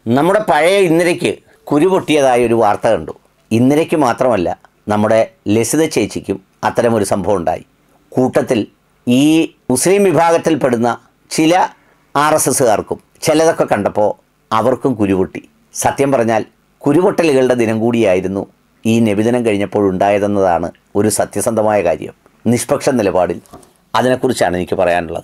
നമ്മുടെ പഴയ ഇന്ദിരയ്ക്ക് കുരു പൊട്ടിയതായ ഒരു വാർത്ത കണ്ടു ഇന്ദിരയ്ക്ക് മാത്രമല്ല നമ്മുടെ ലസിത ചേച്ചിക്കും അത്തരമൊരു സംഭവം ഉണ്ടായി കൂട്ടത്തിൽ ഈ മുസ്ലിം വിഭാഗത്തിൽപ്പെടുന്ന ചില ആർ എസ് എസ്സുകാർക്കും ചിലതൊക്കെ കണ്ടപ്പോൾ അവർക്കും കുരുപൊട്ടി സത്യം പറഞ്ഞാൽ കുരുപൊട്ടലുകളുടെ ദിനം കൂടിയായിരുന്നു ഈ നബിദിനം കഴിഞ്ഞപ്പോഴുണ്ടായതെന്നതാണ് ഒരു സത്യസന്ധമായ കാര്യം നിഷ്പക്ഷ നിലപാടിൽ അതിനെക്കുറിച്ചാണ് എനിക്ക് പറയാനുള്ളത്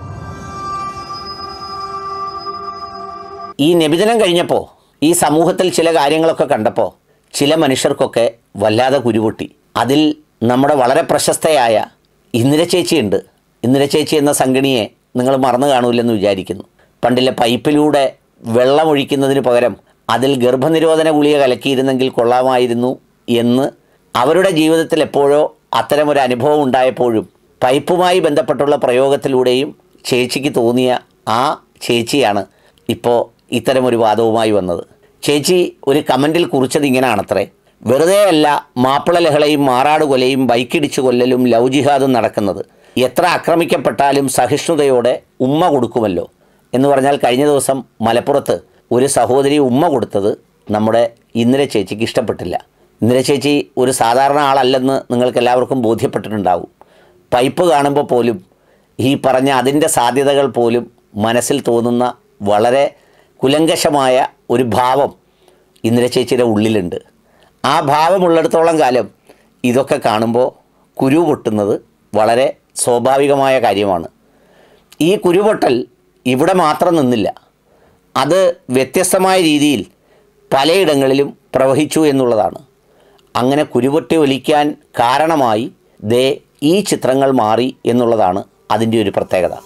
ഈ നബിദിനം കഴിഞ്ഞപ്പോൾ ഈ സമൂഹത്തിൽ ചില കാര്യങ്ങളൊക്കെ കണ്ടപ്പോൾ ചില മനുഷ്യർക്കൊക്കെ വല്ലാതെ കുരുപൊട്ടി അതിൽ നമ്മുടെ വളരെ പ്രശസ്തയായ ഇന്ദിര ചേച്ചിയുണ്ട് ഇന്ദിര ചേച്ചി എന്ന സംഗണിയെ നിങ്ങൾ മറന്നു കാണൂലെന്ന് വിചാരിക്കുന്നു പണ്ടിലെ പൈപ്പിലൂടെ വെള്ളമൊഴിക്കുന്നതിന് പകരം അതിൽ ഗർഭനിരോധന ഗുളിക കലക്കിയിരുന്നെങ്കിൽ കൊള്ളാമായിരുന്നു എന്ന് അവരുടെ ജീവിതത്തിൽ എപ്പോഴോ അത്തരമൊരു അനുഭവം ഉണ്ടായപ്പോഴും പൈപ്പുമായി ബന്ധപ്പെട്ടുള്ള പ്രയോഗത്തിലൂടെയും ചേച്ചിക്ക് തോന്നിയ ആ ചേച്ചിയാണ് ഇപ്പോൾ ഇത്തരമൊരു വാദവുമായി വന്നത് ചേച്ചി ഒരു കമൻറ്റിൽ കുറിച്ചത് ഇങ്ങനെയാണത്രേ വെറുതെ അല്ല മാപ്പിള ലഹളയും മാറാട് കൊലയും ബൈക്കിടിച്ചു കൊല്ലലും ലവ് ജിഹാദും നടക്കുന്നത് എത്ര ആക്രമിക്കപ്പെട്ടാലും സഹിഷ്ണുതയോടെ ഉമ്മ കൊടുക്കുമല്ലോ എന്ന് പറഞ്ഞാൽ കഴിഞ്ഞ ദിവസം മലപ്പുറത്ത് ഒരു സഹോദരി ഉമ്മ കൊടുത്തത് നമ്മുടെ ഇന്ദിര ചേച്ചിക്ക് ഇഷ്ടപ്പെട്ടില്ല ഇന്ദിര ചേച്ചി ഒരു സാധാരണ ആളല്ലെന്ന് നിങ്ങൾക്ക് എല്ലാവർക്കും ബോധ്യപ്പെട്ടിട്ടുണ്ടാവും പൈപ്പ് കാണുമ്പോൾ പോലും ഈ പറഞ്ഞ അതിൻ്റെ സാധ്യതകൾ പോലും മനസ്സിൽ തോന്നുന്ന വളരെ കുലങ്കഷമായ ഒരു ഭാവം ഇന്ദിര ചേച്ചിയുടെ ഉള്ളിലുണ്ട് ആ ഭാവമുള്ളിടത്തോളം കാലം ഇതൊക്കെ കാണുമ്പോൾ കുരു പൊട്ടുന്നത് വളരെ സ്വാഭാവികമായ കാര്യമാണ് ഈ കുരുപൊട്ടൽ ഇവിടെ മാത്രം നിന്നില്ല അത് വ്യത്യസ്തമായ രീതിയിൽ പലയിടങ്ങളിലും പ്രവഹിച്ചു എന്നുള്ളതാണ് അങ്ങനെ കുരുപൊട്ടി ഒലിക്കാൻ കാരണമായി ദേ ഈ ചിത്രങ്ങൾ മാറി എന്നുള്ളതാണ് അതിൻ്റെ ഒരു പ്രത്യേകത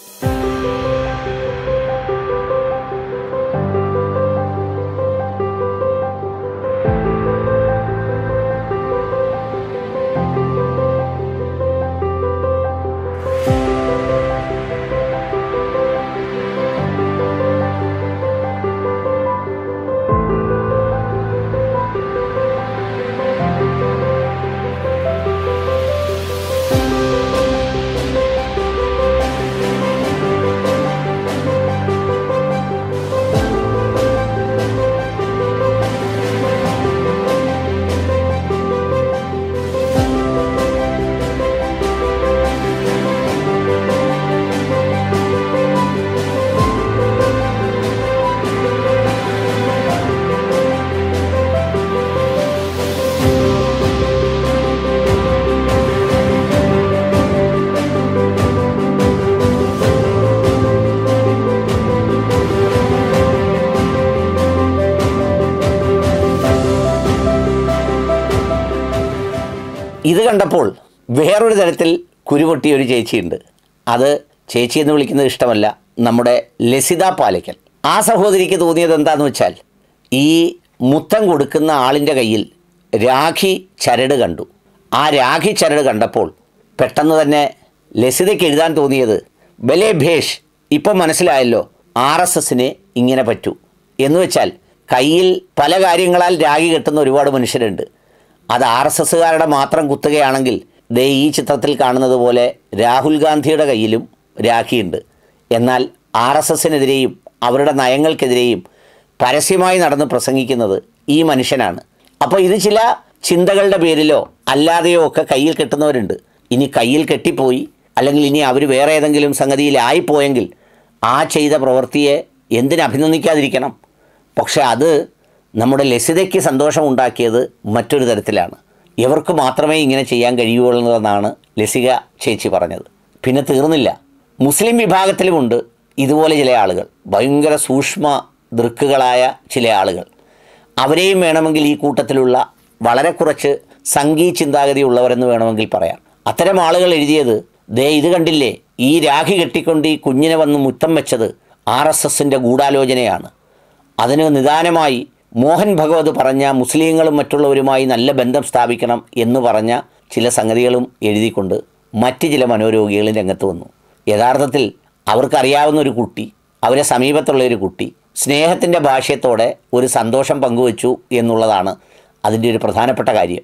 ഇത് കണ്ടപ്പോൾ വേറൊരു തരത്തിൽ കുരുപൊട്ടിയ ഒരു ചേച്ചിയുണ്ട് അത് ചേച്ചി എന്ന് വിളിക്കുന്നത് ഇഷ്ടമല്ല നമ്മുടെ ലസിത പാലയ്ക്കൽ ആ സഹോദരിക്ക് തോന്നിയത് എന്താണെന്ന് വെച്ചാൽ ഈ മുത്തം കൊടുക്കുന്ന ആളിൻ്റെ കയ്യിൽ രാഖി ചരട് കണ്ടു ആ രാഖി ചരട് കണ്ടപ്പോൾ പെട്ടെന്ന് തന്നെ ലസിതയ്ക്ക് എഴുതാൻ തോന്നിയത് ബലേ ഭേഷ് ഇപ്പം മനസ്സിലായല്ലോ ആർ എസ് എസിനെ ഇങ്ങനെ പറ്റൂ എന്ന് വെച്ചാൽ കയ്യിൽ പല കാര്യങ്ങളാൽ രാഖി കെട്ടുന്ന ഒരുപാട് മനുഷ്യരുണ്ട് അത് ആർ എസ് എസ്സുകാരുടെ മാത്രം കുത്തുകയാണെങ്കിൽ ദേ ഈ ചിത്രത്തിൽ കാണുന്നത് പോലെ രാഹുൽ ഗാന്ധിയുടെ കയ്യിലും രാഖിയുണ്ട് എന്നാൽ ആർ എസ് എസിനെതിരെയും അവരുടെ നയങ്ങൾക്കെതിരെയും പരസ്യമായി നടന്ന് പ്രസംഗിക്കുന്നത് ഈ മനുഷ്യനാണ് അപ്പോൾ ഇത് ചില ചിന്തകളുടെ പേരിലോ അല്ലാതെയോ ഒക്കെ കയ്യിൽ കെട്ടുന്നവരുണ്ട് ഇനി കയ്യിൽ കെട്ടിപ്പോയി അല്ലെങ്കിൽ ഇനി അവർ വേറെ ഏതെങ്കിലും സംഗതിയിലായിപ്പോയെങ്കിൽ ആ ചെയ്ത പ്രവൃത്തിയെ എന്തിന് അഭിനന്ദിക്കാതിരിക്കണം പക്ഷെ അത് നമ്മുടെ ലസിതയ്ക്ക് സന്തോഷമുണ്ടാക്കിയത് മറ്റൊരു തരത്തിലാണ് ഇവർക്ക് മാത്രമേ ഇങ്ങനെ ചെയ്യാൻ കഴിയുള്ളൂ എന്നാണ് ലസിക ചേച്ചി പറഞ്ഞത് പിന്നെ തീർന്നില്ല മുസ്ലിം വിഭാഗത്തിലുമുണ്ട് ഇതുപോലെ ചില ആളുകൾ ഭയങ്കര സൂക്ഷ്മ ദൃക്കുകളായ ചില ആളുകൾ അവരെയും വേണമെങ്കിൽ ഈ കൂട്ടത്തിലുള്ള വളരെ കുറച്ച് സംഘീ ചിന്താഗതി ഉള്ളവരെന്ന് വേണമെങ്കിൽ പറയാം അത്തരം ആളുകൾ എഴുതിയത് ദേ ഇത് കണ്ടില്ലേ ഈ രാഖി കെട്ടിക്കൊണ്ട് ഈ കുഞ്ഞിനെ വന്ന് മുത്തം വെച്ചത് ആർ എസ് എസിൻ്റെ ഗൂഢാലോചനയാണ് അതിന് നിദാനമായി മോഹൻ ഭഗവത് പറഞ്ഞ മുസ്ലിങ്ങളും മറ്റുള്ളവരുമായി നല്ല ബന്ധം സ്ഥാപിക്കണം എന്ന് പറഞ്ഞ ചില സംഗതികളും എഴുതിക്കൊണ്ട് മറ്റ് ചില മനോരോഗികളും രംഗത്ത് വന്നു യഥാർത്ഥത്തിൽ അവർക്കറിയാവുന്ന ഒരു കുട്ടി അവരെ സമീപത്തുള്ള ഒരു കുട്ടി സ്നേഹത്തിൻ്റെ ഭാഷ്യത്തോടെ ഒരു സന്തോഷം പങ്കുവച്ചു എന്നുള്ളതാണ് അതിൻ്റെ ഒരു പ്രധാനപ്പെട്ട കാര്യം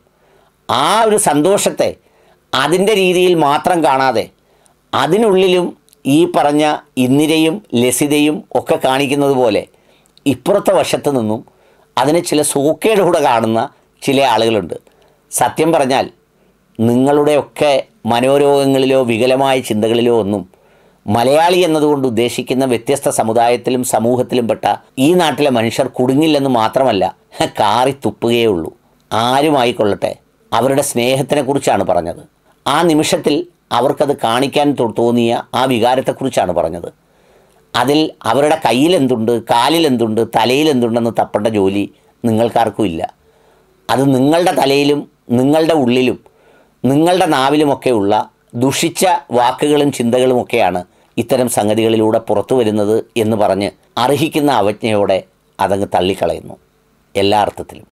ആ ഒരു സന്തോഷത്തെ അതിൻ്റെ രീതിയിൽ മാത്രം കാണാതെ അതിനുള്ളിലും ഈ പറഞ്ഞ ഇന്ദിരയും ലസിതയും ഒക്കെ കാണിക്കുന്നത് പോലെ ഇപ്പുറത്തെ വശത്ത് നിന്നും അതിന് ചില സൂക്കേടുകൂടെ കാണുന്ന ചില ആളുകളുണ്ട് സത്യം പറഞ്ഞാൽ നിങ്ങളുടെയൊക്കെ മനോരോഗങ്ങളിലോ വികലമായ ചിന്തകളിലോ ഒന്നും മലയാളി എന്നതുകൊണ്ട് ഉദ്ദേശിക്കുന്ന വ്യത്യസ്ത സമുദായത്തിലും സമൂഹത്തിലും പെട്ട ഈ നാട്ടിലെ മനുഷ്യർ കുടുങ്ങില്ലെന്ന് മാത്രമല്ല കാറി തുപ്പുകയേ ഉള്ളൂ ആരുമായിക്കൊള്ളട്ടെ അവരുടെ സ്നേഹത്തിനെക്കുറിച്ചാണ് പറഞ്ഞത് ആ നിമിഷത്തിൽ അവർക്കത് കാണിക്കാൻ തോ- തോന്നിയ ആ വികാരത്തെക്കുറിച്ചാണ് പറഞ്ഞത് അതിൽ അവരുടെ കയ്യിൽ എന്തുണ്ട് കാലിൽ എന്തുണ്ട് തലയിൽ എന്തുണ്ടെന്ന് തപ്പേണ്ട ജോലി നിങ്ങൾക്കാർക്കും ഇല്ല അത് നിങ്ങളുടെ തലയിലും നിങ്ങളുടെ ഉള്ളിലും നിങ്ങളുടെ നാവിലുമൊക്കെയുള്ള ദുഷിച്ച വാക്കുകളും ചിന്തകളുമൊക്കെയാണ് ഇത്തരം സംഗതികളിലൂടെ പുറത്തു വരുന്നത് എന്ന് പറഞ്ഞ് അർഹിക്കുന്ന അവജ്ഞയോടെ അതങ്ങ് തള്ളിക്കളയുന്നു എല്ലാ അർത്ഥത്തിലും